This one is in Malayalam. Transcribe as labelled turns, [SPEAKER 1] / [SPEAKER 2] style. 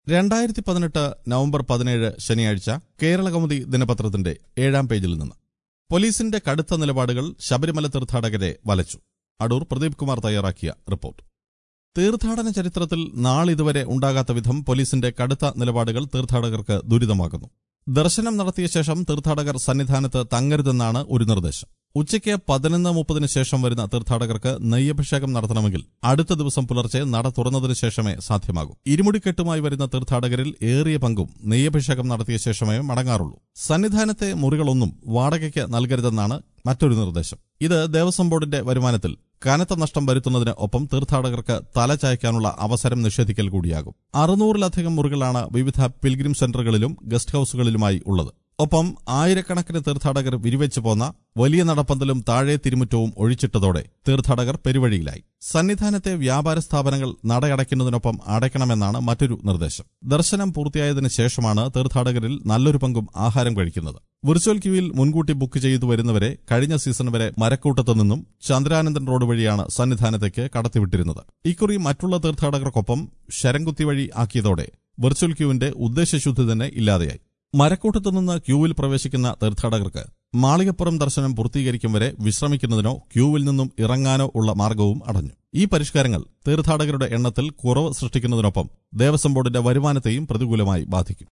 [SPEAKER 1] രണ്ടായിരത്തി പതിനെട്ട് നവംബർ പതിനേഴ് ശനിയാഴ്ച കേരളകൗമുദി ദിനപത്രത്തിന്റെ ഏഴാം പേജിൽ നിന്ന് പോലീസിന്റെ കടുത്ത നിലപാടുകൾ ശബരിമല തീർത്ഥാടകരെ വലച്ചു അടൂർ പ്രദീപ് കുമാർ തയ്യാറാക്കിയ റിപ്പോർട്ട് തീർത്ഥാടന ചരിത്രത്തിൽ നാളിതുവരെ ഉണ്ടാകാത്ത വിധം പോലീസിന്റെ കടുത്ത നിലപാടുകൾ തീർത്ഥാടകർക്ക് ദുരിതമാകുന്നു ദർശനം നടത്തിയ ശേഷം തീർത്ഥാടകർ സന്നിധാനത്ത് തങ്ങരുതെന്നാണ് ഒരു നിർദ്ദേശം ഉച്ചയ്ക്ക് പതിനൊന്ന് മുപ്പതിന് ശേഷം വരുന്ന തീർത്ഥാടകർക്ക് നെയ്യഭിഷേകം നടത്തണമെങ്കിൽ അടുത്ത ദിവസം പുലർച്ചെ നട തുറന്നതിനു ശേഷമേ സാധ്യമാകൂ ഇരുമുടിക്കെട്ടുമായി വരുന്ന തീർത്ഥാടകരിൽ ഏറിയ പങ്കും നെയ്യഭിഷേകം നടത്തിയ ശേഷമേ മടങ്ങാറുള്ളൂ സന്നിധാനത്തെ മുറികളൊന്നും വാടകയ്ക്ക് നൽകരുതെന്നാണ് മറ്റൊരു നിർദ്ദേശം ഇത് ദേവസ്വം ബോർഡിന്റെ വരുമാനത്തിൽ കനത്ത നഷ്ടം വരുത്തുന്നതിന് ഒപ്പം തീർത്ഥാടകർക്ക് തല ചായ്ക്കാനുള്ള അവസരം നിഷേധിക്കൽ കൂടിയാകും അറുന്നൂറിലധികം മുറികളാണ് വിവിധ പിൽഗ്രിം സെന്ററുകളിലും ഗസ്റ്റ് ഹൌസുകളിലുമായി ഉള്ളത് ഒപ്പം ആയിരക്കണക്കിന് തീർത്ഥാടകർ വിരിവെച്ചു പോന്ന വലിയ നടപ്പന്തലും താഴെ തിരുമുറ്റവും ഒഴിച്ചിട്ടതോടെ തീർത്ഥാടകർ പെരുവഴിയിലായി സന്നിധാനത്തെ വ്യാപാര സ്ഥാപനങ്ങൾ നടയടയ്ക്കുന്നതിനൊപ്പം അടയ്ക്കണമെന്നാണ് മറ്റൊരു നിർദ്ദേശം ദർശനം പൂർത്തിയായതിനു ശേഷമാണ് തീർത്ഥാടകരിൽ നല്ലൊരു പങ്കും ആഹാരം കഴിക്കുന്നത് വിർച്വൽ ക്യൂവിൽ മുൻകൂട്ടി ബുക്ക് ചെയ്തു വരുന്നവരെ കഴിഞ്ഞ സീസൺ വരെ മരക്കൂട്ടത്തു നിന്നും ചന്ദ്രാനന്ദൻ റോഡ് വഴിയാണ് സന്നിധാനത്തേക്ക് കടത്തിവിട്ടിരുന്നത് ഇക്കുറി മറ്റുള്ള തീർത്ഥാടകർക്കൊപ്പം ശരംകുത്തി വഴി ആക്കിയതോടെ വിർച്വൽ ക്യൂവിന്റെ ഉദ്ദേശശുദ്ധി തന്നെ ഇല്ലാതെയായി മരക്കൂട്ടത്തു നിന്ന് ക്യൂവിൽ പ്രവേശിക്കുന്ന തീർത്ഥാടകർക്ക് മാളികപ്പുറം ദർശനം പൂർത്തീകരിക്കും വരെ വിശ്രമിക്കുന്നതിനോ ക്യൂവിൽ നിന്നും ഇറങ്ങാനോ ഉള്ള മാർഗവും അടഞ്ഞു ഈ പരിഷ്കാരങ്ങൾ തീർത്ഥാടകരുടെ എണ്ണത്തിൽ കുറവ് സൃഷ്ടിക്കുന്നതിനൊപ്പം ദേവസ്വം ബോർഡിന്റെ വരുമാനത്തെയും പ്രതികൂലമായി ബാധിക്കും